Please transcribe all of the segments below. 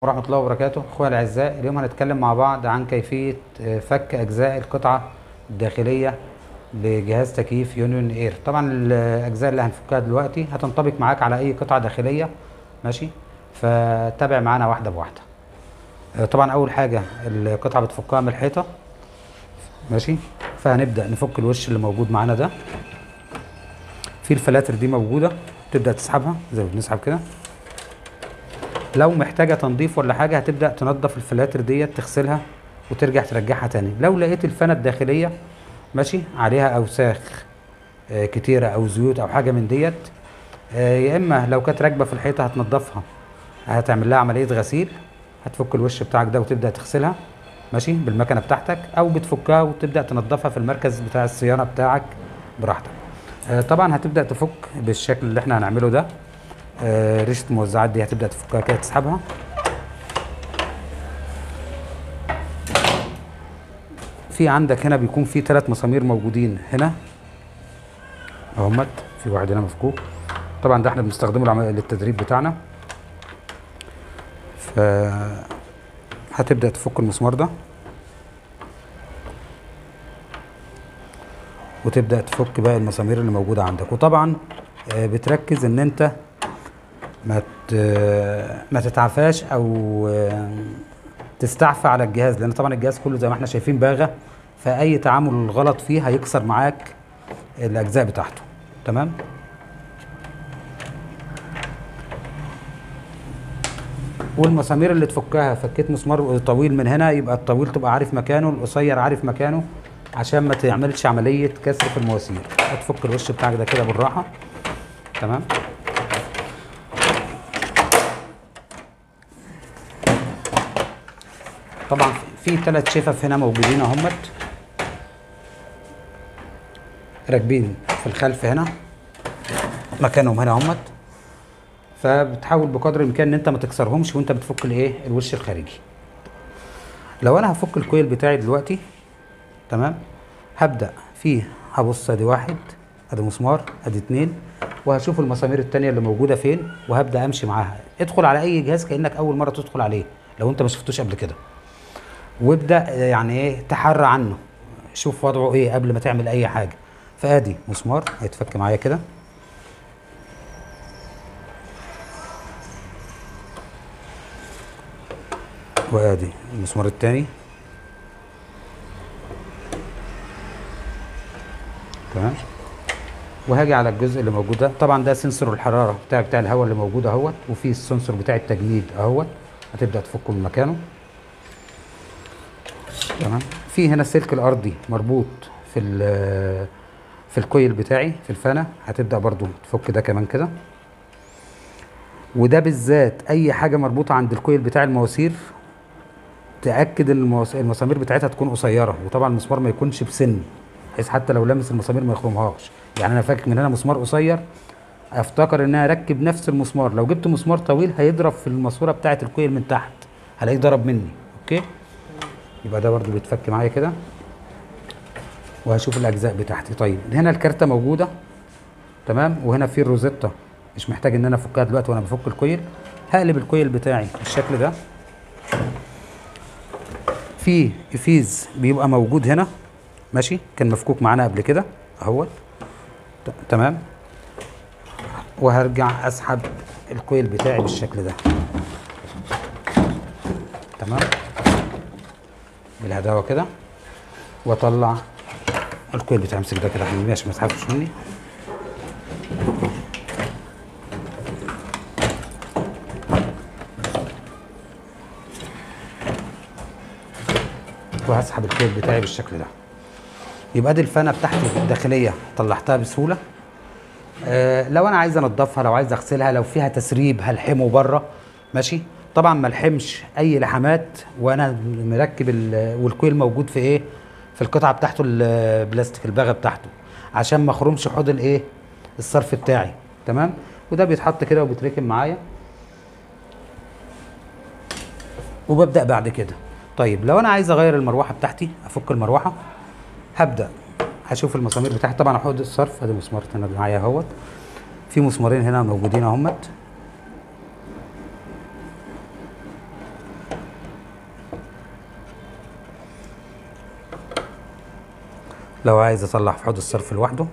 ورحمة الله وبركاته اخويا الاعزاء اليوم هنتكلم مع بعض عن كيفية آه، فك اجزاء القطعة الداخلية لجهاز تكييف يونيون اير طبعا الاجزاء اللي هنفكها دلوقتي هتنطبق معاك على اي قطعة داخلية ماشي فتابع معانا واحدة بواحدة آه، طبعا اول حاجة القطعة بتفكها من الحيطة ماشي فهنبدأ نفك الوش اللي موجود معانا ده في الفلاتر دي موجودة تبدأ تسحبها زي ما بنسحب كده لو محتاجه تنظيف ولا حاجه هتبدا تنظف الفلاتر ديت تغسلها وترجع ترجعها تاني لو لقيت الفنه الداخليه ماشي عليها اوساخ آه، كتيره او زيوت او حاجه من ديت آه، يا اما لو كانت راكبه في الحيطه هتنضفها هتعمل لها عمليه غسيل هتفك الوش بتاعك ده وتبدا تغسلها ماشي بالمكنه بتاعتك او بتفكها وتبدا تنضفها في المركز بتاع الصيانه بتاعك براحتك آه، طبعا هتبدا تفك بالشكل اللي احنا هنعمله ده آه، ريشه الموزعات دي هتبدا تفكها كده تسحبها في عندك هنا بيكون في ثلاث مسامير موجودين هنا اهمت في واحد هنا مفكوك طبعا ده احنا بنستخدمه للعم- للتدريب بتاعنا ف هتبدا تفك المسمار ده وتبدا تفك باقي المسامير اللي موجوده عندك وطبعا آه، بتركز ان انت ما ت- ما تتعفاش او آه، تستعفى على الجهاز لان طبعا الجهاز كله زي ما احنا شايفين باغه فاي تعامل غلط فيه هيكسر معاك الاجزاء بتاعته تمام والمسامير اللي تفكها فكيت مسمار طويل من هنا يبقى الطويل تبقى عارف مكانه القصير عارف مكانه عشان ما تعملش عمليه كسر في المواسير هتفك الوش بتاعك ده كده بالراحه تمام طبعا في ثلاث شفف هنا موجودين اهمت راكبين في الخلف هنا مكانهم هنا اهمت فبتحاول بقدر الامكان ان انت ما تكسرهمش وانت بتفك الايه الوش الخارجي لو انا هفك الكويل بتاعي دلوقتي تمام هبدا فيه هبص ادي واحد ادي مسمار ادي اتنين وهشوف المسامير التانية اللي موجودة فين وهبدا امشي معاها ادخل على اي جهاز كانك اول مرة تدخل عليه لو انت ما شفتوش قبل كده وابدا يعني ايه تحرى عنه شوف وضعه ايه قبل ما تعمل اي حاجه فادي مسمار هيتفك معايا كده وادي المسمار التاني تمام وهاجي على الجزء اللي موجود ده طبعا ده سنسور الحراره بتاع بتاع الهواء اللي موجود اهوت وفي السنسور بتاع التجميد اهوت هتبدا تفكه من مكانه تمام في هنا السلك الارضي مربوط في ال- في الكويل بتاعي في الفانه هتبدا برضو تفك ده كمان كده وده بالذات اي حاجه مربوطه عند الكويل بتاع المواسير تاكد ان المواس- المسامير بتاعتها تكون قصيره وطبعا المسمار ما يكونش بسن بحيث حتى لو لمس المسامير ما يخرمهاش يعني انا فاكك من هنا مسمار قصير افتكر ان انا اركب نفس المسمار لو جبت مسمار طويل هيضرب في الماسوره بتاعه الكويل من تحت هلاقيه ضرب مني اوكي يبقى ده برضو بيتفك معايا كده وهشوف الاجزاء بتاعتي طيب هنا الكارته موجوده تمام وهنا في الروزيتا مش محتاج ان انا افكها دلوقتي وانا بفك الكويل هقلب الكويل بتاعي بالشكل ده في افيز بيبقى موجود هنا ماشي كان مفكوك معانا قبل كده اهوت ت- تمام وهرجع اسحب الكويل بتاعي بالشكل ده تمام بالهداوه كده واطلع الكويل بتاعي امسك ده كده يا حبيبي عشان ما تسحبش مني وهسحب الكويل بتاعي بالشكل ده يبقى دي الفانه بتاعتي الداخليه طلعتها بسهوله آه لو انا عايز انضفها لو عايز اغسلها لو فيها تسريب هلحمه بره ماشي طبعا ما الحمش اي لحمات وانا مركب ال- والكويل موجود في ايه في القطعه بتاعته البلاستيك الباغه بتاعته عشان ما اخرمش حوض الايه الصرف بتاعي تمام وده بيتحط كده وبيتركب معايا وببدا بعد كده طيب لو انا عايز اغير المروحه بتاعتي افك المروحه هبدا هشوف المسامير بتاعتي طبعا حوض الصرف ادي مسمار هنا معايا اهوت في مسمارين هنا موجودين اهمت لو عايز اصلح في حوض الصرف لوحده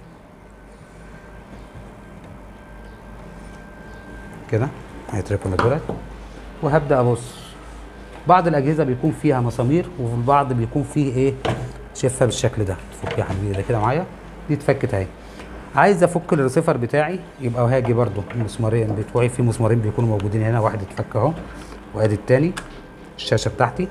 كده هيتركوا دولت وهبدا ابص بعض الاجهزه بيكون فيها مسامير وفي البعض بيكون فيه ايه شفه بالشكل ده تفك يا حبيبي ده كده معايا دي اتفكت اهي عايز افك الريسيفر بتاعي يبقى هاجي برضو المسمارين بتوعي في مسمارين بيكونوا موجودين هنا واحد اتفك اهو وادي التاني الشاشه بتاعتي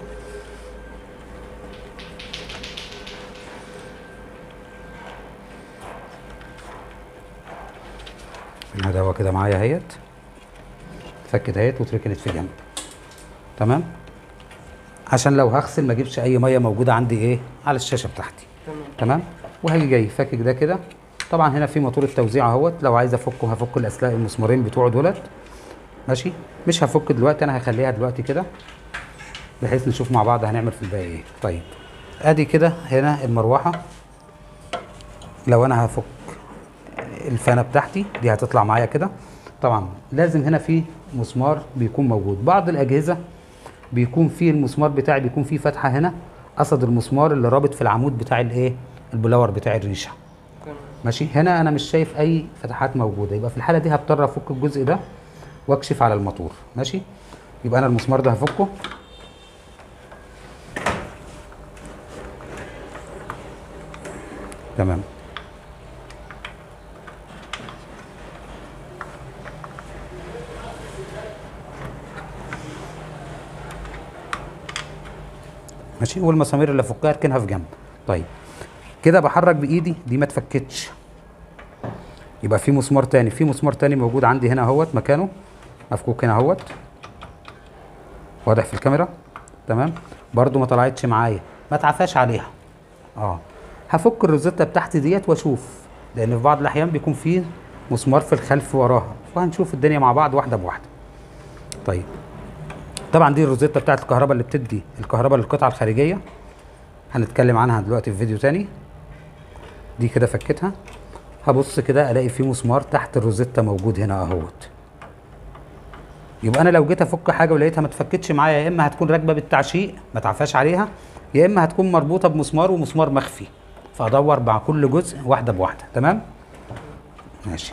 هذا هو كده معايا اهيت اتفكت اهيت واتركنت في جنب تمام عشان لو هغسل ما اجيبش اي ميه موجوده عندي ايه على الشاشه بتاعتي تمام تمام وهاجي جاي فاكك ده كده طبعا هنا في موتور التوزيع اهوت لو عايز افكه هفك الاسلاك المسمارين بتوعه دولت ماشي مش هفك دلوقتي انا هخليها دلوقتي كده بحيث نشوف مع بعض هنعمل في الباقي ايه طيب ادي كده هنا المروحه لو انا هفك الفانه بتاعتي دي هتطلع معايا كده طبعا لازم هنا في مسمار بيكون موجود بعض الاجهزه بيكون فيه المسمار بتاعي بيكون فيه فتحه هنا قصد المسمار اللي رابط في العمود بتاع الايه البلور بتاع الريشه تمام ماشي هنا انا مش شايف اي فتحات موجوده يبقى في الحاله دي هضطر افك الجزء ده واكشف على الموتور ماشي يبقى انا المسمار ده هفكه تمام ماشي والمسامير اللي افكها اركنها في جنب طيب كده بحرك بايدي دي ما اتفكتش يبقى في مسمار تاني في مسمار تاني موجود عندي هنا اهوت مكانه مفكوك هنا اهوت واضح في الكاميرا تمام برضو ما طلعتش معايا ما اتعفاش عليها اه هفك الروزيتا بتاعتي ديت واشوف لان في بعض الاحيان بيكون في مسمار في الخلف وراها وهنشوف الدنيا مع بعض واحده بواحده طيب طبعا دي الروزيتا بتاعت الكهرباء اللي بتدي الكهرباء للقطعه الخارجيه هنتكلم عنها دلوقتي في فيديو تاني دي كده فكتها هبص كده الاقي في مسمار تحت الروزيتا موجود هنا اهوت يبقى انا لو جيت افك حاجه ولقيتها ما اتفكتش معايا يا اما هتكون راكبه بالتعشيق ما تعفاش عليها يا اما هتكون مربوطه بمسمار ومسمار مخفي فادور مع كل جزء واحده بواحده تمام ماشي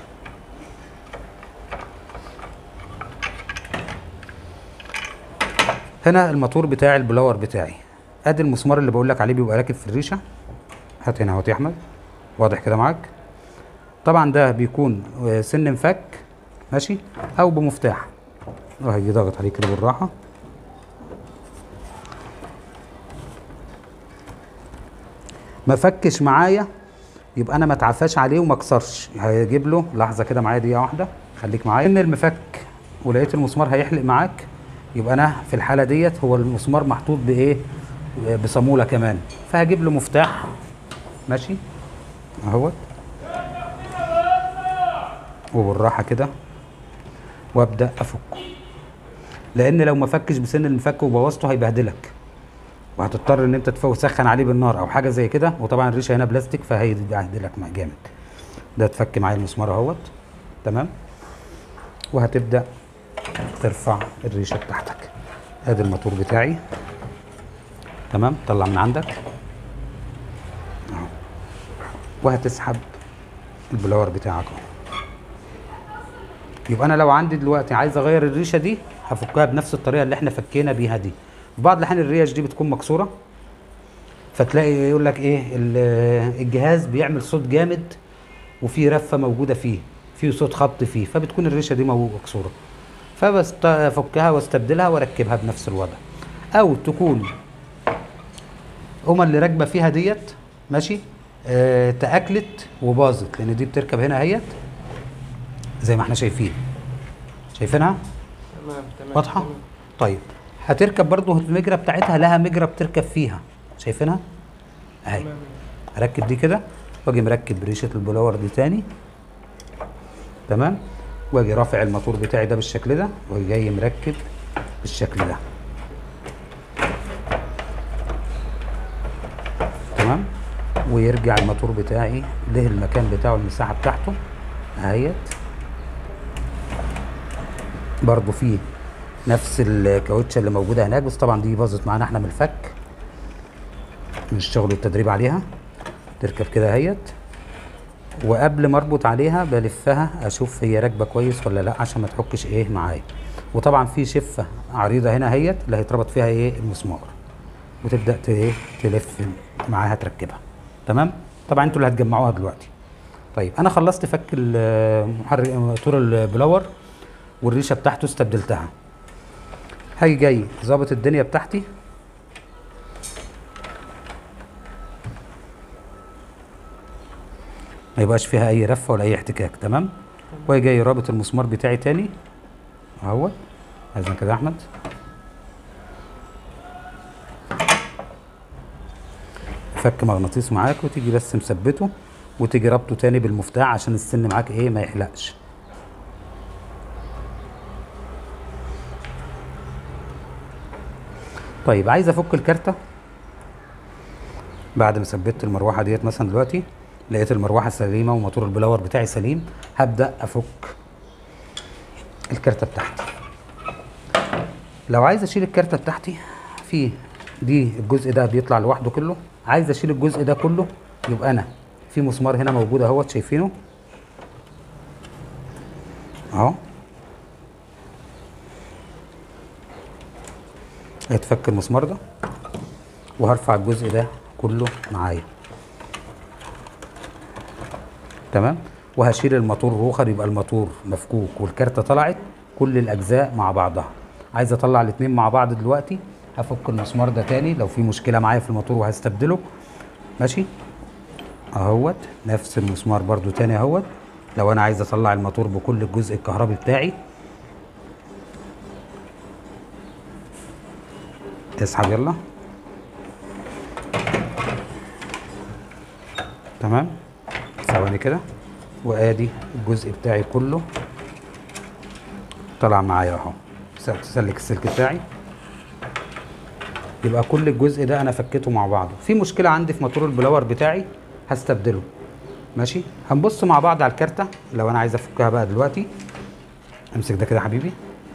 هنا الموتور بتاع البلور بتاعي ادي المسمار اللي بقول لك عليه بيبقى راكب في الريشه هات هنا اهوت يا احمد واضح كده معاك طبعا ده بيكون آه، سن مفك ماشي او بمفتاح وهيجي ضاغط عليه كده بالراحه ما فكش معايا يبقى انا ما اتعفاش عليه وما اكسرش هيجيب له لحظه كده معايا دقيقه واحده خليك معايا ان المفك ولقيت المسمار هيحلق معاك يبقى انا في الحاله ديت هو المسمار محطوط بايه بصاموله كمان فهجيب له مفتاح ماشي اهوت وبالراحه كده وابدا افكه لان لو ما فكش بسن المفك وبوظته هيبهدلك وهتضطر ان انت تفوت تسخن عليه بالنار او حاجه زي كده وطبعا الريشه هنا بلاستيك فهيبهدلك مع- جامد ده اتفك معايا المسمار اهوت تمام وهتبدا ترفع الريشه بتاعتك ادي الموتور بتاعي تمام طلع من عندك اهو وهتسحب البلور بتاعك اهو يبقى انا لو عندي دلوقتي عايز اغير الريشه دي هفكها بنفس الطريقه اللي احنا فكينا بيها دي في بعض الاحيان الريش دي بتكون مكسوره فتلاقي يقول لك ايه ال- الجهاز بيعمل صوت جامد وفي رفه موجوده فيه في صوت خبط فيه فبتكون الريشه دي مو- مكسوره فبفكها واستبدلها واركبها بنفس الوضع او تكون هما اللي راكبه فيها ديت ماشي آه تاكلت وباظت لان دي بتركب هنا اهيت زي ما احنا شايفين شايفينها تمام تمام واضحه تمام. طيب هتركب برضو المجرى بتاعتها لها مجرى بتركب فيها شايفينها اهي تمام اركب دي كده واجي مركب ريشه البلور دي تاني تمام واجي رافع الموتور بتاعي ده بالشكل ده واجي جاي مركب بالشكل ده تمام ويرجع الموتور بتاعي له المكان بتاعه المساحه بتاعته اهيت برضو فيه نفس الكاوتشه اللي موجوده هناك بس طبعا دي باظت معانا احنا من الفك من الشغل والتدريب عليها تركب كده اهيت وقبل ما اربط عليها بلفها اشوف هي راكبه كويس ولا لا عشان ما تحكش ايه معايا وطبعا في شفه عريضه هنا اهيت اللي هيتربط فيها ايه المسمار وتبدا ت- ايه تلف معاها تركبها تمام طبعا انتوا اللي هتجمعوها دلوقتي طيب انا خلصت فك المحرك موتور البلور والريشه بتاعته استبدلتها هاجي جاي ظابط الدنيا بتاعتي ما يبقاش فيها اي رفه ولا اي احتكاك تمام واجي جاي رابط المسمار بتاعي تاني اهو عايزنا كده يا احمد فك مغناطيس معاك وتيجي بس مثبته وتيجي رابطه تاني بالمفتاح عشان السن معاك ايه ما يحلقش طيب عايز افك الكارته بعد ما ثبت المروحه ديت مثلا دلوقتي لقيت المروحه سليمه وموتور البلور بتاعي سليم هبدا افك الكارته بتاعتي لو عايز اشيل الكارته بتاعتي في دي الجزء ده بيطلع لوحده كله عايز اشيل الجزء ده كله يبقى انا في مسمار هنا موجود اهوت شايفينه اهو هيتفك المسمار ده وهرفع الجزء ده كله معايا تمام وهشيل الموتور روخر يبقى الموتور مفكوك والكارته طلعت كل الاجزاء مع بعضها عايز اطلع الاثنين مع بعض دلوقتي هفك المسمار ده تاني لو في مشكله معايا في الموتور وهستبدله ماشي اهوت نفس المسمار برضو تاني اهوت لو انا عايز اطلع الموتور بكل الجزء الكهربي بتاعي اسحب يلا تمام ثواني كده وادي الجزء بتاعي كله طلع معايا اهو س- تسلك السلك بتاعي يبقى كل الجزء ده انا فكيته مع بعضه في مشكله عندي في موتور البلور بتاعي هستبدله ماشي هنبص مع بعض على الكارته لو انا عايز افكها بقى دلوقتي امسك ده كده يا حبيبي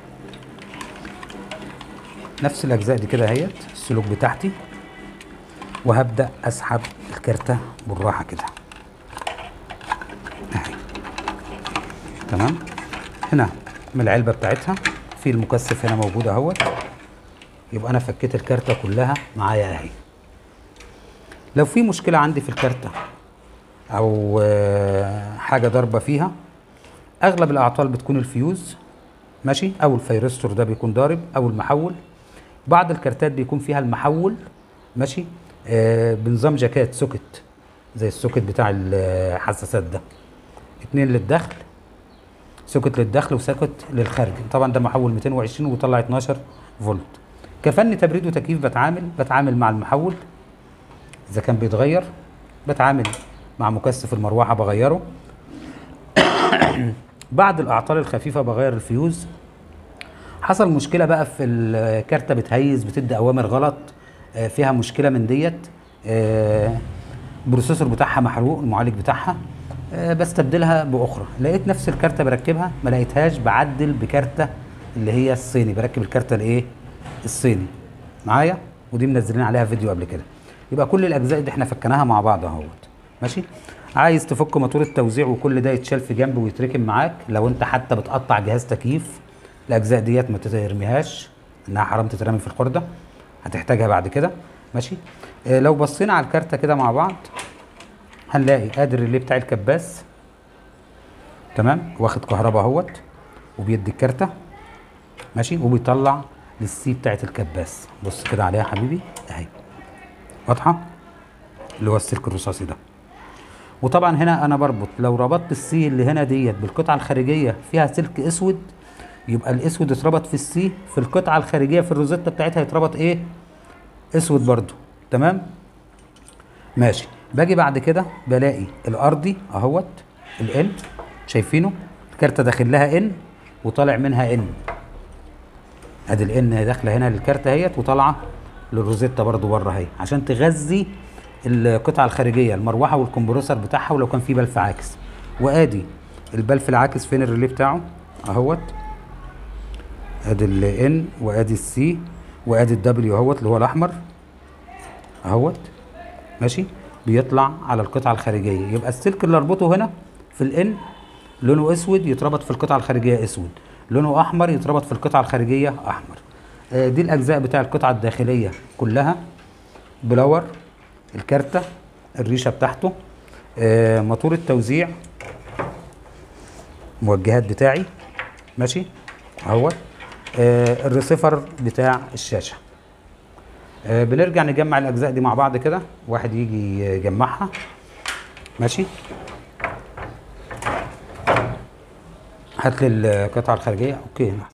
نفس الاجزاء دي كده اهيت السلوك بتاعتي وهبدا اسحب الكارته بالراحه كده اهي تمام هنا من العلبه بتاعتها في المكثف هنا موجود اهوت يبقى انا فكيت الكارته كلها معايا اهي لو في مشكله عندي في الكارته او آه، حاجه ضاربه فيها اغلب الاعطال بتكون الفيوز ماشي او الفيرستور ده بيكون ضارب او المحول بعض الكارتات بيكون فيها المحول ماشي آه بنظام جاكات سوكت زي السوكت بتاع الحساسات ده اتنين للدخل سوكت للدخل وسوكت للخارج طبعا ده محول 220 وطلع 12 فولت كفني تبريد وتكييف بتعامل بتعامل مع المحول اذا كان بيتغير بتعامل مع مكثف المروحه بغيره بعد الاعطال الخفيفه بغير الفيوز حصل مشكله بقى في الكارته بتهيز بتدي اوامر غلط آه، فيها مشكله من ديت آه، البروسيسور بتاعها محروق المعالج بتاعها آه، بستبدلها باخرى لقيت نفس الكارته بركبها ما لقيتهاش بعدل بكارته اللي هي الصيني بركب الكارته الايه الصيني معايا ودي منزلين عليها فيديو قبل كده يبقى كل الاجزاء دي احنا فكناها مع بعض اهوت ماشي عايز تفك موتور التوزيع وكل ده يتشال في جنب ويتركن معاك لو انت حتى بتقطع جهاز تكييف الاجزاء ديت ما ترميهاش انها حرام تترمي في الخرده هتحتاجها بعد كده ماشي اه لو بصينا على الكارته كده مع بعض هنلاقي ادي الريلي بتاع الكباس تمام واخد كهرباء اهوت وبيدي الكارته ماشي وبيطلع للسي بتاعت الكباس بص كده عليها يا حبيبي اهي واضحه اللي هو السلك الرصاصي ده وطبعا هنا انا بربط لو ربطت السي اللي هنا ديت بالقطعه الخارجيه فيها سلك اسود يبقى الاسود اتربط في السي في القطعه الخارجيه في الروزيتا بتاعتها يتربط ايه اسود برضو تمام ماشي باجي بعد كده بلاقي الارضي اهوت الان شايفينه الكارته داخل لها ان وطالع منها ان ادي الان داخله هنا للكارته اهيت وطالعه للروزيتا برضو بره اهي عشان تغذي القطعه الخارجيه المروحه والكمبرسور بتاعها ولو كان في بلف عاكس وادي البلف العاكس فين الريلي بتاعه اهوت ادي الان وادي السي وادي الدبليو اهوت اللي هو الاحمر اهوت ماشي بيطلع على القطعه الخارجيه يبقى السلك اللي اربطه هنا في الان لونه اسود يتربط في القطعه الخارجيه اسود لونه احمر يتربط في القطعه الخارجيه احمر آه، دي الاجزاء بتاع القطعه الداخليه كلها بلور الكارته الريشه بتاعته آه، موتور التوزيع موجهات بتاعي ماشي اهوت آه، الريسيفر بتاع الشاشه آه، بنرجع نجمع الاجزاء دي مع بعض كده واحد يجي يجمعها ماشي هات لي القطعه الخارجيه اوكي